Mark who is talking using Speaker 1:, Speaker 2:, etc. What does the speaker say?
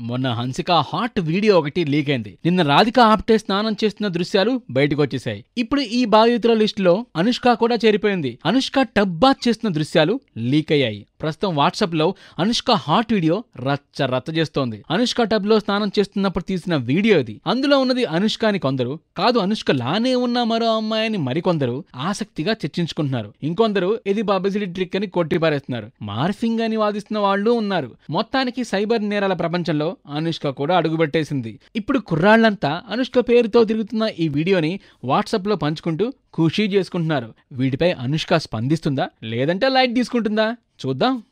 Speaker 1: మొన్న Hansika hot video ఒకటి leak అయింది నిన్న రాధిక ఆప్టే స్నానం చేస్తున్న దృశ్యాలు బయటకు వచ్చేసాయి ఇప్పుడు ఈ బాధితుల లిస్టులో అనుష్క కూడా చేరిపోయింది అనుష్క టబ్ బాత్ చేస్తున్న దృశ్యాలు లీక్ అయ్యాయి ప్రస్తుతం వాట్సాప్ లో అనుష్క హాట్ వీడియో రచ్చ రచ్చ చేస్తోంది అనుష్క టబ్ లో స్నానం చేస్తున్నప్పుడు తీసిన వీడియో ఇది అందులో ఉన్నది అనుష్క అని కొందరు కాదు అనుష్క లానే ఉన్న మరో అమ్మాయిని మరికొందరు ఆసక్తిగా చర్చించుకుంటున్నారు ఇంకొందరు ఇది పబ్లిసిటీ ట్రిక్ అని కొట్టిపారేస్తున్నారు మార్ఫింగ్ అని వాదిస్తున్న వాళ్ళు ఉన్నారు మొత్తానికి సైబర్ నేరాల ప్రపంచంలో అనుష్క కూడా అడుగుపెట్టేసింది ఇప్పుడు కుర్రాళ్లంతా అనుష్క పేరుతో తిరుగుతున్న ఈ వీడియోని వాట్సాప్ లో పంచుకుంటూ ఖుషీ చేసుకుంటున్నారు వీటిపై అనుష్క స్పందిస్తుందా లేదంటే లైట్ తీసుకుంటుందా చూద్దాం